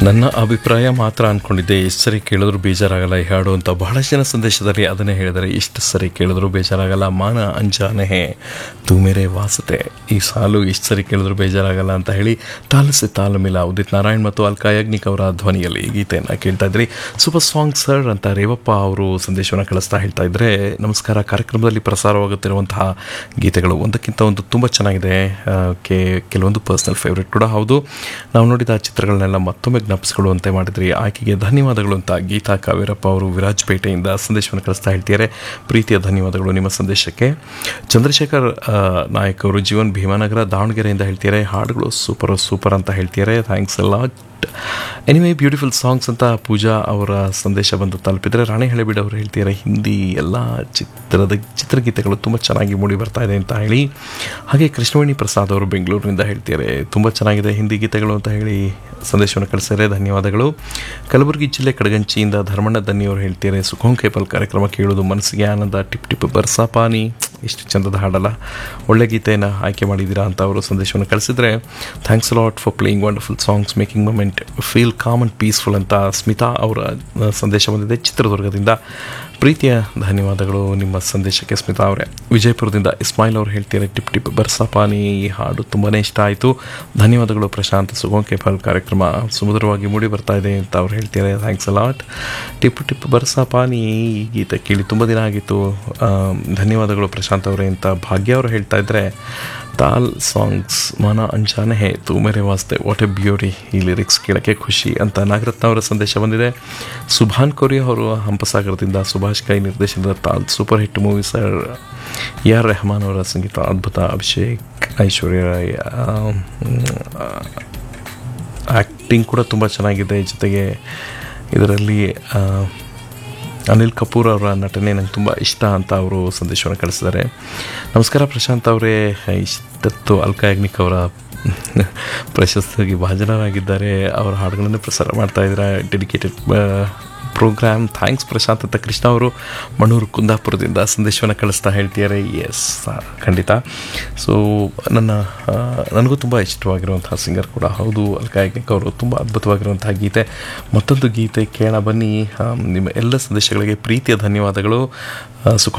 ನನ್ನ ಅಭಿಪ್ರಾಯ ಮಾತ್ರ ಅಂದ್ಕೊಂಡಿದ್ದೆ ಎಷ್ಟು ಸರಿ ಕೇಳಿದ್ರು ಬೇಜಾರಾಗಲ್ಲ ಈ ಹಾಡು ಅಂತ ಬಹಳಷ್ಟು ಜನ ಸಂದೇಶದಲ್ಲಿ ಅದನ್ನೇ ಹೇಳಿದರೆ ಎಷ್ಟು ಸರಿ ಕೇಳಿದ್ರು ಬೇಜಾರಾಗಲ್ಲ ಮಾನ ಅಂಜಾನೆ ಹೇ ತು ಮೇರೆ ವಾಸತೆ ಈ ಸಾಲು ಎಷ್ಟು ಸರಿ ಕೇಳಿದ್ರು ಬೇಜಾರಾಗಲ್ಲ ಅಂತ ಹೇಳಿ ತಾಲಸೆ ತಾಲಮಿಲ ಉದಿತ್ ನಾರಾಯಣ್ ಮತ್ತು ಅಲ್ಕಾ ಯಾಜ್ಞಿಕ್ ಅವರ ಧ್ವನಿಯಲ್ಲಿ ಈ ಗೀತೆಯನ್ನು ಕೇಳ್ತಾ ಇದ್ರಿ ಸೂಪರ್ ಸಾಂಗ್ ಸರ್ ಅಂತ ರೇವಪ್ಪ ಅವರು ಸಂದೇಶವನ್ನು ಕಳಿಸ್ತಾ ಹೇಳ್ತಾ ಇದ್ರೆ ನಮಸ್ಕಾರ ಕಾರ್ಯಕ್ರಮದಲ್ಲಿ ಪ್ರಸಾರವಾಗುತ್ತಿರುವಂತಹ ಗೀತೆಗಳು ಒಂದಕ್ಕಿಂತ ಒಂದು ತುಂಬ ಚೆನ್ನಾಗಿದೆ ಆ, ಕೆ ಕೆಲವೊಂದು ಪರ್ಸ್ನಲ್ ಫೇವ್ರೆಟ್ ಕೂಡ ಹೌದು ನಾವು ನೋಡಿದ ಚಿತ್ರಗಳನ್ನೆಲ್ಲ ಮತ್ತೊಮ್ಮೆ ಜ್ಞಾಪಿಸ್ಕೊಳ್ಳುವಂತೆ ಮಾಡಿದ್ರಿ ಆಕೆಗೆ ಧನ್ಯವಾದಗಳು ಅಂತ ಗೀತಾ ಕಾವೇರಪ್ಪ ಅವರು ವಿರಾಜಪೇಟೆಯಿಂದ ಸಂದೇಶವನ್ನು ಕಳಿಸ್ತಾ ಹೇಳ್ತಿದ್ದಾರೆ ಪ್ರೀತಿಯ ಧನ್ಯವಾದಗಳು ನಿಮ್ಮ ಸಂದೇಶಕ್ಕೆ ಚಂದ್ರಶೇಖರ್ ಆ, ನಾಯಕ್ ಅವರು ಜೀವನ್ ಭೀಮಾನಗರ ದಾವಣಗೆರೆಯಿಂದ ಹೇಳ್ತಿದ್ದಾರೆ ಹಾಡುಗಳು ಸೂಪರ್ ಸೂಪರ್ ಅಂತ ಹೇಳ್ತಿದ್ದಾರೆ ಥ್ಯಾಂಕ್ಸ್ ಎಲ್ಲ ಎನಿವೇ ಬ್ಯೂಟಿಫುಲ್ ಸಾಂಗ್ಸ್ ಅಂತ ಪೂಜಾ ಅವರ ಸಂದೇಶ ಬಂದು ತಲುಪಿದರೆ ರಾಣಿ ಹಳೆಬೀಡು ಅವರು ಹೇಳ್ತಿದ್ದಾರೆ ಹಿಂದಿ ಎಲ್ಲ ಚಿತ್ರದ ಚಿತ್ರಗೀತೆಗಳು ತುಂಬ ಚೆನ್ನಾಗಿ ಮೂಡಿ ಬರ್ತಾ ಇದೆ ಅಂತ ಹೇಳಿ ಹಾಗೆ ಕೃಷ್ಣವೇಣಿ ಪ್ರಸಾದ್ ಅವರು ಬೆಂಗಳೂರಿನಿಂದ ಹೇಳ್ತಿದ್ದಾರೆ ತುಂಬ ಚೆನ್ನಾಗಿದೆ ಹಿಂದಿ ಗೀತೆಗಳು ಅಂತ ಹೇಳಿ ಸಂದೇಶವನ್ನು ಕಳಿಸಿದರೆ ಧನ್ಯವಾದಗಳು ಕಲಬುರಗಿ ಜಿಲ್ಲೆ ಕಡಗಂಚಿಯಿಂದ ಧರ್ಮಣ್ಣ ದನ್ನಿ ಅವರು ಹೇಳ್ತಿದ್ದಾರೆ ಸುಖೋಂ ಕೇಪಲ್ ಕಾರ್ಯಕ್ರಮ ಕೇಳೋದು ಮನಸ್ಸಿಗೆ ಆನಂದ ಟಿಪ್ ಟಿಪ್ ಬರ್ಸಾಪಾನಿ ಎಷ್ಟು ಚಂದದ ಹಾಡಲ್ಲ ಒಳ್ಳೆ ಗೀತೆಯನ್ನು ಆಯ್ಕೆ ಮಾಡಿದ್ದೀರಾ ಅಂತ ಅವರು ಸಂದೇಶವನ್ನು ಕಳಿಸಿದರೆ thanks lot for playing wonderful songs making moment feel calm and peaceful ಅಂತ ಸ್ಮಿತಾ ಅವರ ಆ, ಸಂದೇಶ ಬಂದಿದೆ ಚಿತ್ರದುರ್ಗದಿಂದ ಪ್ರೀತಿಯ ಧನ್ಯವಾದಗಳು ನಿಮ್ಮ ಸಂದೇಶಕ್ಕೆ ಸ್ಮಿತಾ ಅವರೇ ವಿಜಯಪುರದಿಂದ ಇಸ್ಮಾಯಿಲ್ ಅವರು ಹೇಳ್ತಾರೆ ಟಿಪ್ ಟಿಪ್ ಬರ್ಸಾಪಾನಿ ಈ ಹಾಡು ತುಂಬಾ ಇಷ್ಟ ಆಯಿತು ಧನ್ಯವಾದಗಳು ಪ್ರಶಾಂತ್ ಸುಗಮ್ ಕೇಪಲ್ ಕಾರ್ಯಕ್ರಮ ಸುಮಧುರವಾಗಿ ಮೂಡಿ ಬರ್ತಾ ಇದೆ ಅಂತ ಅವ್ರು ಹೇಳ್ತಾರೆ ಥ್ಯಾಂಕ್ಸ್ ಅಲಾಟ್ ಟಿಪ್ ಟಿಪ್ ಬರ್ಸಾಪಾನಿ ಈ ಗೀತೆ ಕೇಳಿ ತುಂಬ ದಿನ ಆಗಿತ್ತು ಆ, ಧನ್ಯವಾದಗಳು ಪ್ರಶಾಂತ್ ಅವರೇ ಅಂತ ಭಾಗ್ಯ ಅವರು ಹೇಳ್ತಾ ಇದ್ರೆ ತಾಲ್ ಸಾಂಗ್ಸ್ ಮನ ಅಂಜಾನೆ ಹೇ ತು ಮೇರೆ ವಾಸ್ತೆ ವಾಟ್ ಎ ಬ್ಯೂಟಿ ಈ ಲಿರಿಕ್ಸ್ ಕೇಳೋಕ್ಕೆ ಖುಷಿ ಅಂತ ನಾಗರತ್ನ ಅವರ ಸಂದೇಶ ಬಂದಿದೆ ಸುಭಾನ್ ಕೊರಿಯಾ ಅವರು ಹಂಪಸಾಗರದಿಂದ ಸುಭಾಷ್ ಕೈ ನಿರ್ದೇಶನದ Taal super hit movie sir A R Rahman ಅವರ ಸಂಗೀತ ಅದ್ಭುತ ಅಭಿಷೇಕ್ ಐಶ್ವರ್ಯ ರಾಯ್ ಆ್ಯಕ್ಟಿಂಗ್ ಕೂಡ ತುಂಬ ಚೆನ್ನಾಗಿದೆ ಜೊತೆಗೆ ಇದರಲ್ಲಿ ಆ, ಅನಿಲ್ ಕಪೂರ್ ಅವರ ನಟನೆ ನಂಗೆ ತುಂಬ ಇಷ್ಟ ಅಂತ ಅವರು ಸಂದೇಶವನ್ನು ಕಳಿಸಿದ್ದಾರೆ ನಮಸ್ಕಾರ ಪ್ರಶಾಂತ್ ಅವರೇ ಇಷ್ಟತ್ತು ಅಲ್ಕಾ ಯಾಗ್ನಿಕ್ ಅವರ ಪ್ರಶಸ್ತಿಗೆ ಭಾಜನರಾಗಿದ್ದಾರೆ ಅವರ ಹಾಡುಗಳನ್ನು ಪ್ರಸಾರ ಮಾಡ್ತಾ ಇದ್ದಾರೆ ಡೆಡಿಕೇಟೆಡ್ ಪ್ರೋಗ್ರಾಮ್ ಥ್ಯಾಂಕ್ಸ್ ಪ್ರಶಾಂತ್ ಅಂತ ಕೃಷ್ಣ ಅವರು ಮಣ್ಣೂರು ಕುಂದಾಪುರದಿಂದ ಸಂದೇಶವನ್ನು ಕಳಿಸ್ತಾ ಹೇಳ್ತಿದ್ದಾರೆ ಎಸ್ ಖಂಡಿತ ಸೊ ನನ್ನ ಆ, ನನಗೂ ತುಂಬ ಇಷ್ಟವಾಗಿರುವಂತಹ ಸಿಂಗರ್ ಕೂಡ ಹೌದು ಅಲ್ಕಾ ಯಾಗ್ನಿಕ್ ಅವರು ತುಂಬ ಅದ್ಭುತವಾಗಿರುವಂತಹ ಗೀತೆ ಮತ್ತೊಂದು ಗೀತೆ ಕೇಳ ಬನ್ನಿ ಆ, ನಿಮ್ಮ ಎಲ್ಲ ಸಂದೇಶಗಳಿಗೆ ಪ್ರೀತಿಯ ಧನ್ಯವಾದಗಳು ಆ, ಸುಖ